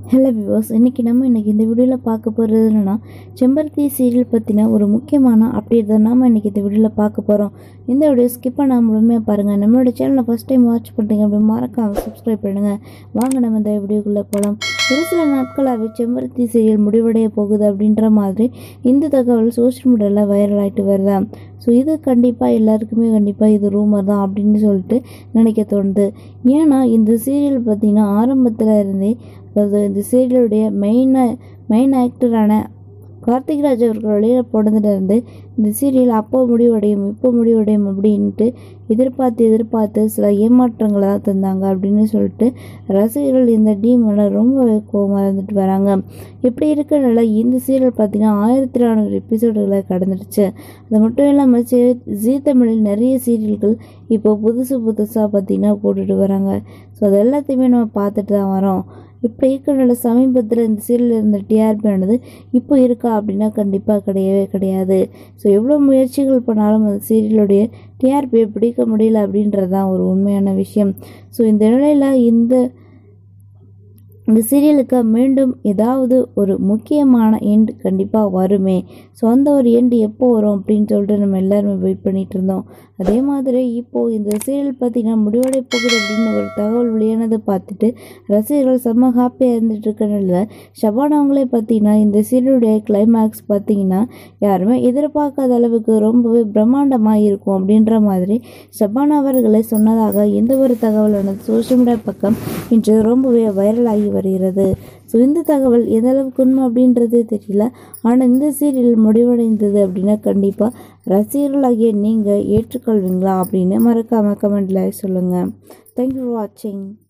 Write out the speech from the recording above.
hello viewers இன்றைக்கி நம்ம இன்றைக்கி இந்த வீடியோவில் பார்க்க போகிறது என்னென்னா செம்பருத்தி சீரியல் பற்றின ஒரு முக்கியமான அப்டேட் தான் நம்ம இன்றைக்கி இந்த வீடியோவில் பார்க்க போகிறோம் இந்த வீடியோ ஸ்கிப் பண்ணாமல் முழுமையாக பாருங்கள் நம்மளோட சேனலை ஃபஸ்ட் டைம் வாட்ச் பண்ணுறீங்க அப்படி மறக்காமல் சப்ஸ்கிரைப் பண்ணுங்கள் வாங்க நம்ம இந்த வீடியோக்குள்ளே போகலாம் ஒரு சில நாட்களாகவே செம்பருத்தி சீரியல் முடிவடைய போகுது அப்படின்ற மாதிரி இந்த தகவல் சோஷியல் மீடியாவில் வைரல் ஆகிட்டு வருதா ஸோ இது கண்டிப்பாக எல்லாருக்குமே கண்டிப்பாக இது ரூமர் தான் அப்படின்னு சொல்லிட்டு நினைக்க தோணுது ஏன்னா இந்த சீரியல் பார்த்திங்கன்னா ஆரம்பத்தில் இருந்தே அதாவது இந்த சீரியலுடைய மெயினாக மெயின் ஆக்டரான கார்த்திக் ராஜ் அவர்கள் வெளியில் போனதுலேருந்து இந்த சீரியல் அப்போ முடிவடையும் இப்போ முடிவடையும் அப்படின்ட்டு எதிர்பார்த்து எதிர்பார்த்து சில ஏமாற்றங்களை தான் தந்தாங்க அப்படின்னு சொல்லிட்டு ரசிகர்கள் இந்த டீமில் ரொம்ப கோவமாக இருந்துட்டு வராங்க இப்படி இருக்கிறனால இந்த சீரியல் பார்த்திங்கன்னா ஆயிரத்தி நானூறு எபிசோடுகளை கடந்துடுச்சு அது மட்டும் இல்லாமல் ஜீ தமிழில் நிறைய சீரியல்கள் இப்போ புதுசு புதுசாக பார்த்திங்கன்னா போட்டுட்டு வராங்க ஸோ அது எல்லாத்தையுமே நம்ம பார்த்துட்டு தான் வரோம் இப்படி இருக்கிறனால சமீபத்தில் இந்த சீரியல் இருந்த டிஆர்பி ஆனது இப்போ இருக்கா அப்படின்னா கண்டிப்பாக கிடையவே கிடையாது ஸோ எவ்வளோ முயற்சிகள் பண்ணாலும் அந்த சீரியலுடைய டிஆர்பியை பிடிக்க முடியல அப்படின்றது தான் ஒரு உண்மையான விஷயம் ஸோ இந்த நிலையில் இந்த இந்த சீரியலுக்கு மீண்டும் ஏதாவது ஒரு முக்கியமான எண்ட் கண்டிப்பாக வருமே ஸோ அந்த ஒரு எண்ட் எப்போ வரும் அப்படின்னு சொல்லிட்டு நம்ம எல்லாருமே வெயிட் பண்ணிகிட்டு இருந்தோம் அதே மாதிரி இப்போது இந்த சீரியல் பார்த்திங்கன்னா முடிவடை போகுது அப்படின்னு ஒரு தகவல் வெளியானதை பார்த்துட்டு ரசிகர்கள் செம்ம ஹாப்பியாக இருந்துட்டு இருக்கனால ஷபானா அவங்களே பார்த்தீங்கன்னா இந்த சீரியலுடைய கிளைமேக்ஸ் பார்த்தீங்கன்னா யாருமே எதிர்பார்க்காத அளவுக்கு ரொம்பவே பிரம்மாண்டமாக இருக்கும் அப்படின்ற மாதிரி ஷபானா அவர்களை சொன்னதாக எந்த ஒரு தகவலானது சோஷியல் மீடியா பக்கம் இன்று ரொம்பவே வைரலாகி வருகிறது ஸோ இந்த தகவல் எந்த அளவுக்கு உண்மை அப்படின்றது தெரியல ஆனால் இந்த சீரியல் முடிவடைந்தது அப்படின்னா கண்டிப்பாக ரசிகர்களாகிய நீங்கள் ஏற்றுக்கொள்வீங்களா அப்படின்னு மறக்காமல் கமெண்ட்டில் சொல்லுங்கள் தேங்க்யூ ஃபார் வாட்சிங்